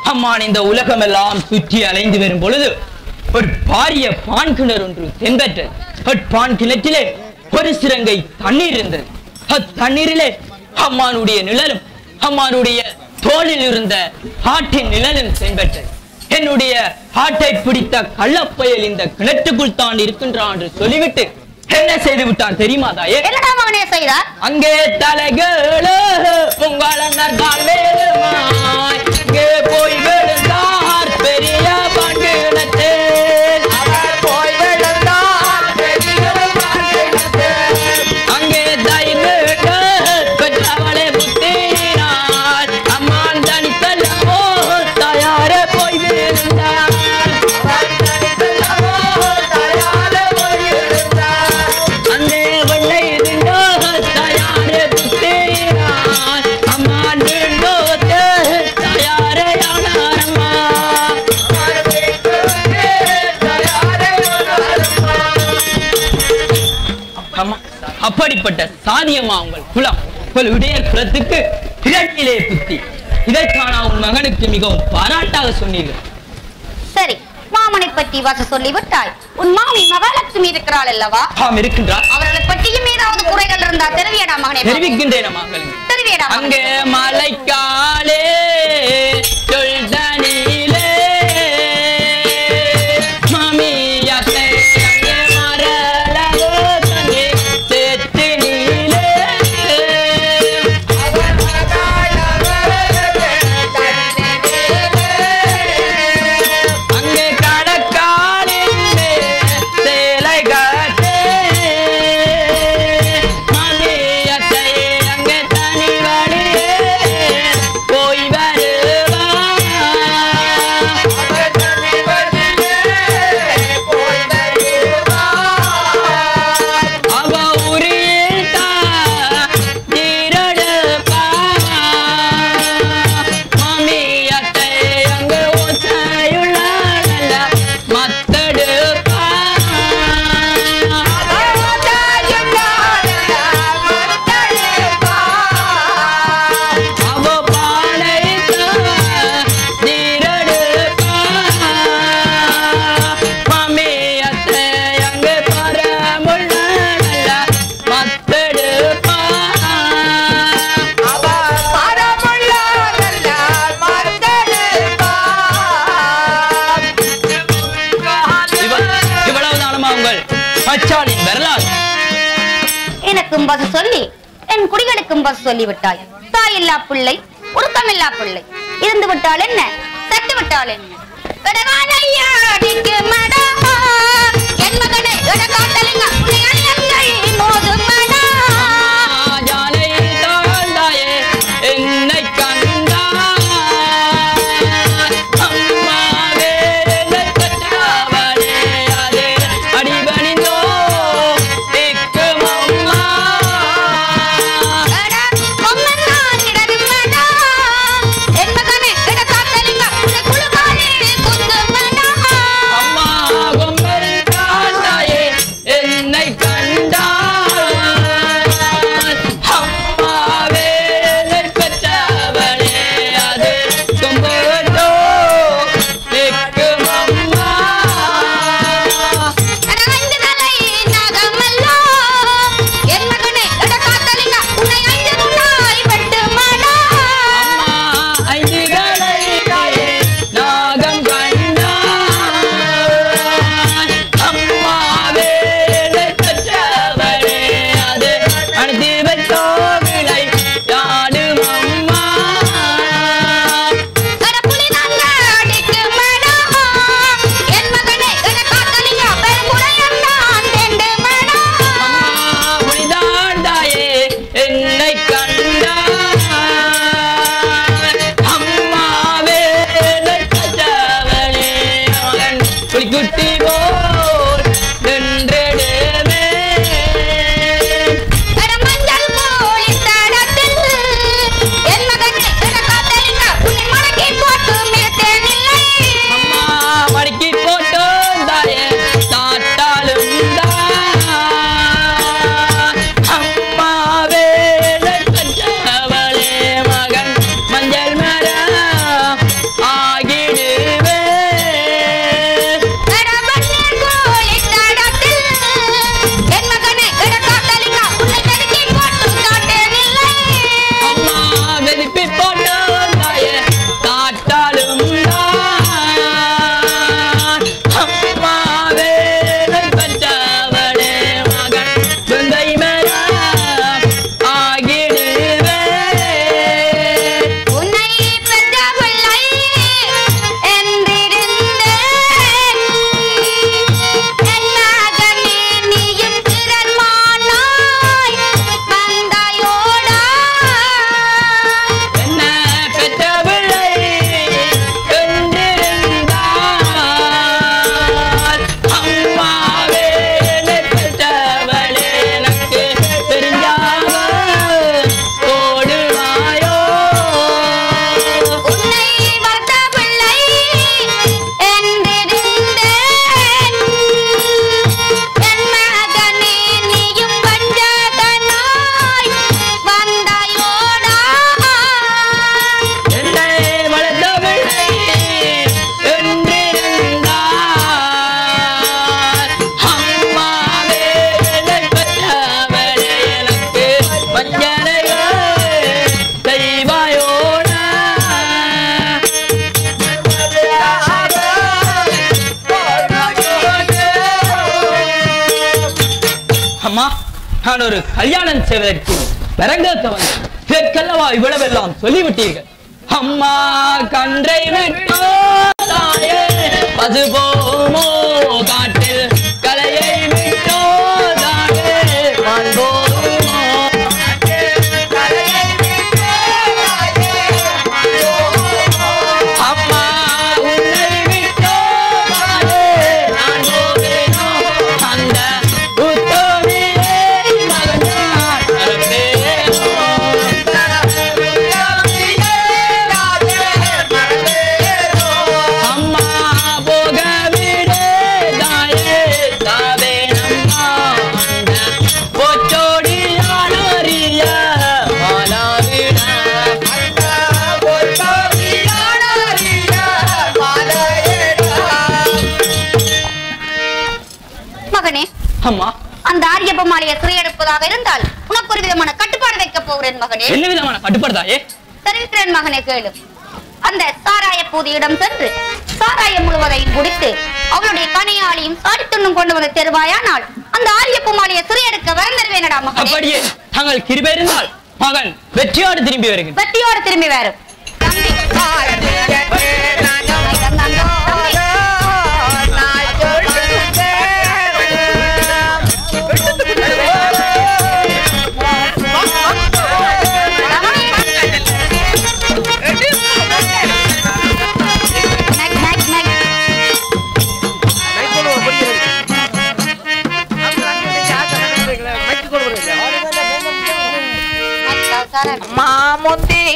அம்மான் இந்த உலகமெல்லாம் சுற்றி அலைந்து வரும் பொழுது ஒரு பாரிய பான் கிணறு ஒன்று தென்பற்றது அப்பான் கிணற்றிலே ஒரு சிறங்கை தண்ணீர் இருந்தது அத்தண்ணீரிலே அம்மானுடைய நிழலும் அம்மானுடைய தோளில் இருந்த ஆட்டின் நிழலும் தென்பட்டது என்னுடைய ஆட்டை பிடித்த கள்ளப்பயல் இந்த கிணற்றுக்குள் தான் இருக்கின்றான் என்று சொல்லிவிட்டு என்ன செய்து விட்டான் தெரியுமா தாயே என்னடா மகனே செய்தார் அங்கே தலைகளு உங்களனர் கால்வேலுமாய் அங்கே போய் விழுந்தார் பெரிய பண்டினத்தே அவர் போய் விழுந்தார் பெரிய பண்டினத்தே அங்கே தயிர்விட்டு பெற்றவளே புத்தினார் அம்மான் தனித்தல்லவோ தயாரே போய் விழுந்தார் அவன் தனித்தல்லவோ தயாரே போய் விழுந்தார் அங்கே வெள்ளை இருந்தோ தயாரே புத்தினார் அம்மான் விழுந்தோத்து தயாரே ஆனாரம்மா அம்மா, அப்படிப்பட்ட சாதியம்மா உங்கள் குலம் உங்கள் இடையர் குலத்துக்கு இரட்டிலே புத்தி இதற்கான உன் மகனுக்கு மிகவும் பாராட்டாக சொன்னீர்கள் சரி மாமனை பற்றி வாச சொல்லிவிட்டாய் உன் மாமி மகாலட்சுமி இருக்கிறாள் அல்லவா ஆம் இருக்கின்றார் அவர்களை பற்றியும் ஏதாவது குறைகள் இருந்தா தெரிவியடா மகனே தெரிவிக்கின்றேன் மகளுக்கு தெரிவியடா அங்கே மலைக்காலே சொல்தனிலே மாமியத்தை அங்கே மரளவு தங்கே தெத்தினிலே அங்கே கடற்காலின் சேலை கட்டே மாமியத்தை அங்கே தனி வழியே போய் வருவா அவ உரித்தா நீரடுப்பா மாமியத்தை அங்கு ஒற்றையுள்ள நல்ல மத்தடுப்பா அவ பாலைத்தா நீரடுப்பா மாமியத்தை அங்கு பரமுள்ள நல்ல மத்தடுப்பா இவ- இவ்வளவுதானமா உங்கள் மச்சானின் வரலாறு எனக்கும் பச சொல்லி என் குடிகளுக்கும் பச சொல்லி விட்டாய் தாய் இல்லா பிள்ளை உருக்கமில்லா பிள்ளை இருந்து விட்டால் என்ன செத்து விட்டால் என்ன கடகாலையா அடிக்கு மடா என் மகனே இடகாட்டலிங்க உன்னை அண்ணங்கள் மோதும் மடா ஜானை தாழ்ந்தாயே என்னை கண்டா அம்மாவே என்னை பெற்றவளே அதே அடிபணிந்தோ திக்கும் அம்மா அட, பொம்மன் நான் இடது மடா என் மகனே இடகாட்டலிங்க உன்னை குழுவானே குத்தும் மடா அம்மா கொம்பன் தாழ்ந்தாயே என்னை கண்டா நான் ஒரு கல்யாணம் செய்வதற்கு வரங்கேற்க வந்தேன் இதற்கல்லவா இவ்வளவெல்லாம் சொல்லிவிட்டீர்கள் அம்மா கன்றை விட்டோ தாயே பசு போமோ காட்டில் கலையை விட்டோ தாயே மான் போமோ அம்மா உன்னை விட்டோ தாயே நான் போவேனோ அந்த உத்தமிழே மகனாய் நடப்பேனோ அம்மா போக விடு தாயே தாவேனம்மா அந்த பொச்சோடி நானறிய மாலாவிட மகனே அம்மா அந்த ஆரியப்ப மாலையை சிறையெடுப்பதாக இருந்தால் உனக்கு ஒரு விதமான கட்டுப்பாடு வைக்க போகிறேன் மகனே என்ன விதமான கட்டுப்படுத்தாயே தெரிவிக்கிறேன் மகனே கேளு அந்த சாராய பூதியிடம் சென்று சாராயம் முழுவதையும் குடித்து அவளுடைய கனையாளியும் சாடித்துண்ணும் கொண்டு வந்து தருவாயானால் அந்த ஆரியப்பு மாலையை சிறையெடுக்க வரம் தருவேனடா மகனே அப்படியே தாங்கள் கிருபை இருந்தால் மகன் வெற்றியோடு திரும்பி வருகிறேன் வெற்றியோடு திரும்பி வேறு தம்பி நெக், நெக், நெக். நெக், சாராயம்.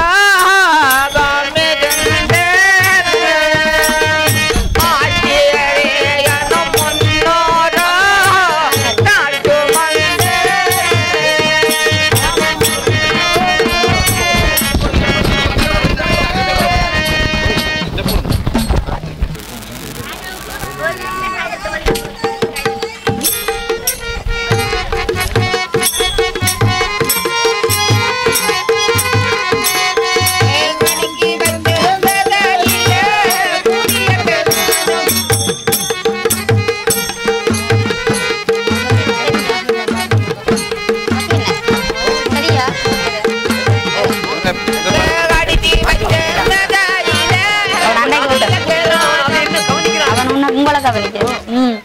சரியா அவன் உன்னை உங்களை கவனிக்கிறேன் ம்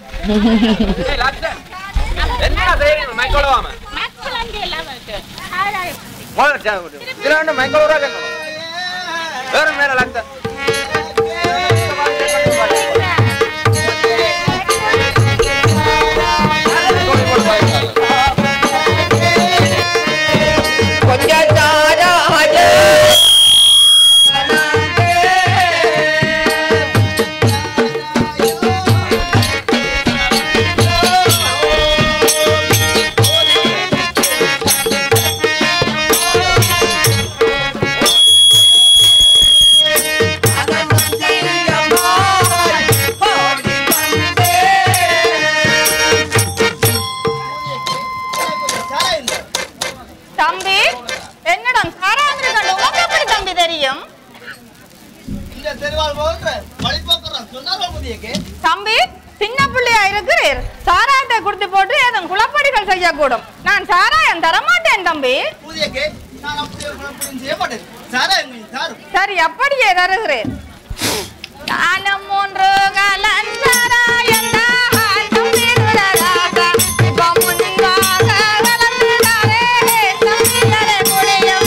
தம்பி என்னிடம் சாராந்திரி கண்டு உனக்கு எப்படி தம்பி தெரியும் இந்த தெருவால் போகிற வழிபோக்குறான் சொன்னாரோ புதியக்கு தம்பி சின்ன பிள்ளையா இருக்கிறீர் சாராயத்தை குடுத்து போட்டு ஏதும் குளப்படிகள் செய்யக்கூடும் நான் சாராயம் தரமாட்டேன் தம்பி புதியக்கு நான் அப்படியே குழப்பம் செய்ய மாட்டேன் சாரா எங்க சாரும் சரி அப்படியே தருகிறேன் காலம் மூன்று கலஞ்சராயந்தான் தம்பி துளராக இப்ப முன்பாக கலந்துதாரே தம்பிகளே முடியும்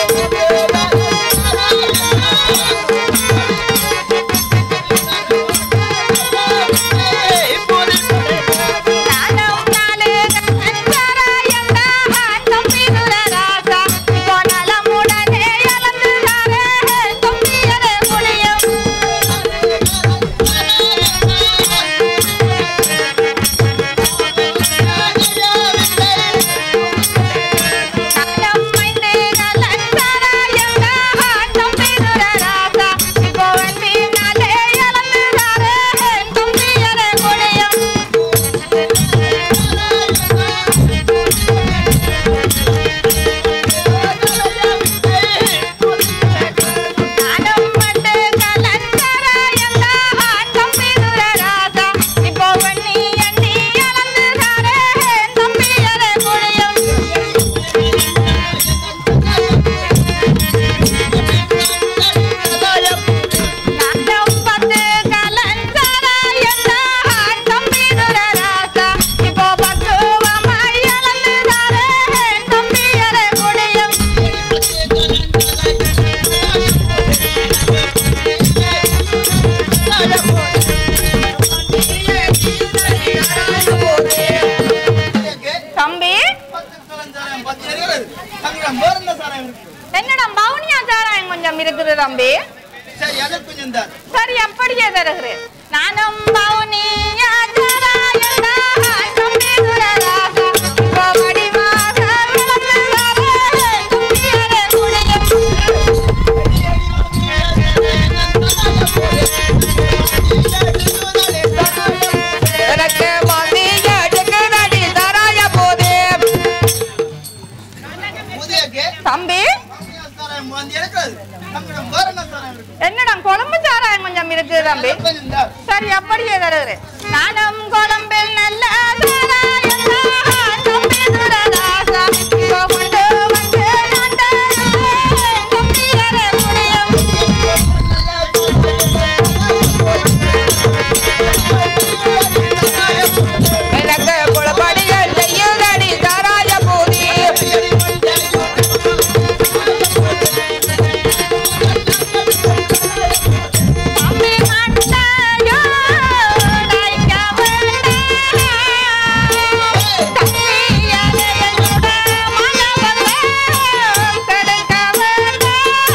காலம் நாலு கலஞ்சராயந்தான் தம்பி துளராக இப்போ நலமுடனே கலந்துதாரே தம்பிகளே முடியும் சரி அதை கொஞ்சம் தான் சரி அப்படியே தருகிறேன் நானும் பவுனியா ஜராயனா தம்பி துரராசா கோவடிமாக விளக்கு வரேன் தும்பியரே முடியும் எனக்கு மந்திய எடுக்குதடி தராய போது முதியக்கு தம்பி சாராயம் வந்து எடுக்காது நம்மிடம் வேற என்ன சாராயம் இருக்கு என்னிடம் குழம்பு சாராயம் கொஞ்சம் இருக்குது தம்பி அதை கொஞ்சம் தான் சரி அப்படியே தருகிறேன் நானும் குழம்பில் நல்ல சாராயனா தம்பி துரராசா இதோ கொண்டு வந்து நான் தரேன் தும்பியரே முடியும் எனக்கு குளப்படிகள் செய்யுதடி தராய போது அம்பி மண்டையோ டைக்க வேண்டாம் தம்பியரே என்னோட மனவெல்லாம் கெடுக்க வேண்டாம்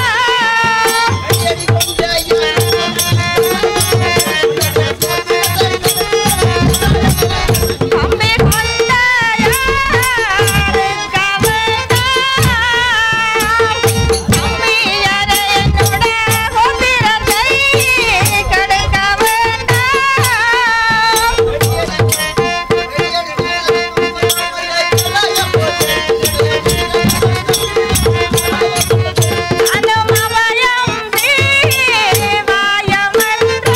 அம்பி மண்டையோ டைக்க வேண்டாம் தம்பியரே என்னோட கோத்திரத்தை கெடுக்க வேண்டாம் அனுமவயம் தீவாயமன்றோ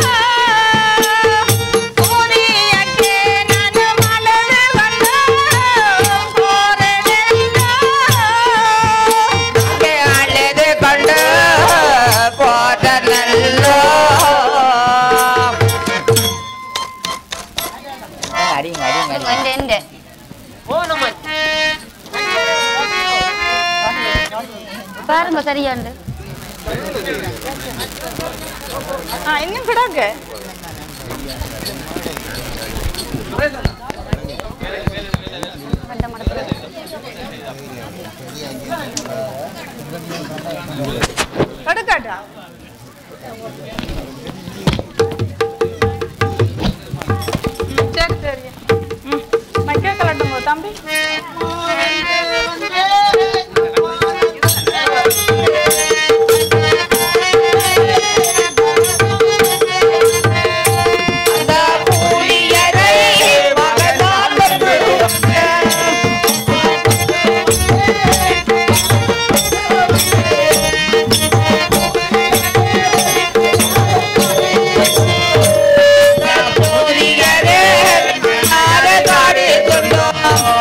சூரியக்கே நனு மலரு வந்தோ போரடெல்லோ அழுது கொண்டு போத நல்லோ அடிங்க அடிங்க அடிங்க வந்து எந்த பாருங்க சரியாண்டு ஆ இன்னும் கிடக்கு அந்த மடத்துல கடுக்காட்டா ம், சரி சரி ம் மைக்கே கலட்டுங்க தம்பி அந்த கூலியரை மகனாக கூலியரே நாடகாடி கொண்டோம்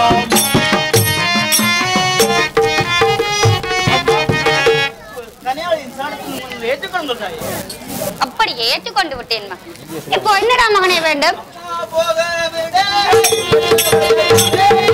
கன்னியாகுமரியின் சாணத்தில் நீங்கள் ஏற்றுக்கொள்ளுங்கள் தாயே. அப்படியே ஏற்றுக்கொண்டு விட்டேன் மகன் இப்போ என்னடா மகனே வேண்டும் போக விட